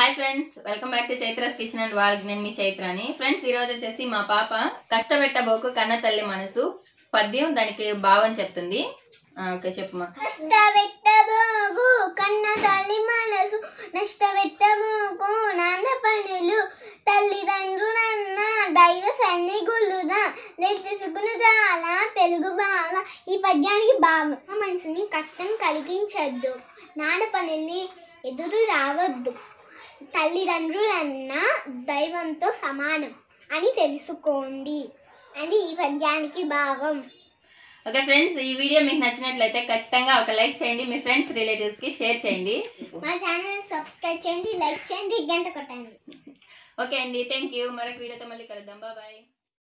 hi friends welcome back to Chaitra's kitchen and వాళ్ళకి నేను మీ చైత్రాని friends ఈ రోజు వచ్చేసి మా పాప కష్టపెట్టబోకు కన్న తల్లి మనసు పద్యం దానికి భావం చెప్తుంది ఆ, ఓకే చెప్పమ్మా కష్టపెట్టబోగు కన్న తల్లి మనసు నష్టపెట్టబోకు నాన్న పనులు తల్లిదండ్రులన్న దైవ సన్నిగులుదా లెట్టుసుకును చాలా తెలుగు బాల ఈ పద్యానికి భావం మా మనసుని కష్టం కలిగించద్దు నాన్న పనుల్ని ఎదురు రావద్దు తల్లిదండ్రులన్న దైవంతో సమానం అని తెలుసుకోండి అని ఈ పద్యానికి భావం ఓకే ఫ్రెండ్స్ ఈ వీడియో మీకు నచ్చినట్లయితే ఖచ్చితంగా ఒక లైక్ చేయండి మీ ఫ్రెండ్స్ రిలేటివ్స్ కి షేర్ చేయండి మా ఛానల్ సబ్స్క్రైబ్ చేయండి లైక్ చేయండి గంట కొట్టండి ఓకే అండి థ్యాంక్ యూ మరొక వీడియోతో మళ్ళీ కలుద్దాం బాయ్